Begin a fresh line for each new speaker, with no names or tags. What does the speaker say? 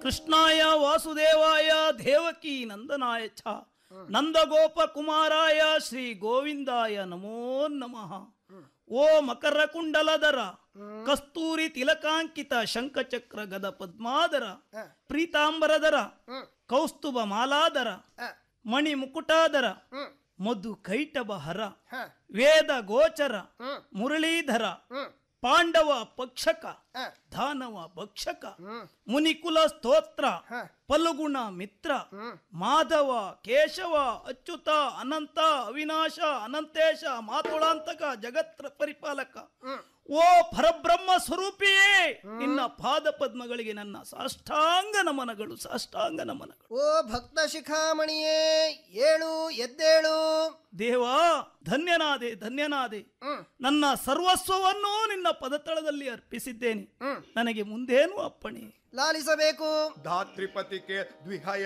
ಕೃಷ್ಣಾಯ ವಾಸುದೇವಾಯ ದೇವಕಿ ನಂದನಾಯ ಛ ನಂದಗೋಪ ಕುಮಾರಾಯ ಶ್ರೀ ಗೋವಿಂದಾಯ ನಮೋ ನಮಃ ಓ ಮಕರ ಕುಂಡಲಧರ ಕಸ್ತೂರಿ ತಿಲಕಾಂಕಿತ ಶಂಖಚಕ್ರ ಗದ ಪದ್ಮಾಧರ ಪ್ರೀತಾಂಬರಧರ ಕೌಸ್ತುಭ ಮಾಲಾಧರ ಮಣಿ ಮುಕುಟಾಧರ ಮಧು ಕೈಟಭ ಹರ ವೇದ ಗೋಚರ ಮುರಳೀಧರ ಪಾಂಡವ ಪಕ್ಷಕ ದಾನವ ಭಕ್ಷಕ ಮುನಿಕುಲ ಸ್ತೋತ್ರ ಫಲಗುಣ ಮಿತ್ರ ಮಾಧವ ಕೇಶವ ಅಚ್ಯುತ ಅನಂತ ಅವಿನಾಶ ಅನಂತೇಶ ಮಾತುಳಾಂತಕ ಜಗತ್ರ ಪರಿಪಾಲಕ ಓ ಪರಬ್ರಹ್ಮ ಸ್ವರೂಪಿಯೇ ನಿನ್ನ ಪಾದ ಪದ್ಮಗಳಿಗೆ ನನ್ನ ಸಾಷ್ಟಾಂಗ ನಮನಗಳು ಸಾಷ್ಟಾಂಗ ನಮನಗಳು
ಓ ಭಕ್ತ ಶಿಖಾಮಣಿಯೇ ಏಳು ಎದ್ದೇಳು
ದೇವಾ ಧನ್ಯನಾದೆ ಧನ್ಯನಾದೆ ನನ್ನ ಸರ್ವಸ್ವವನ್ನೂ ನಿನ್ನ ಪದತಳದಲ್ಲಿ ಅರ್ಪಿಸಿದ್ದೇನೆ ನನಗೆ ಮುಂದೇನು ಅಪ್ಪಣೆ
ಲಾಲಿಸಬೇಕು
ಧಾತ್ರಿಪತಿಗೆ ದ್ವಿಹಯ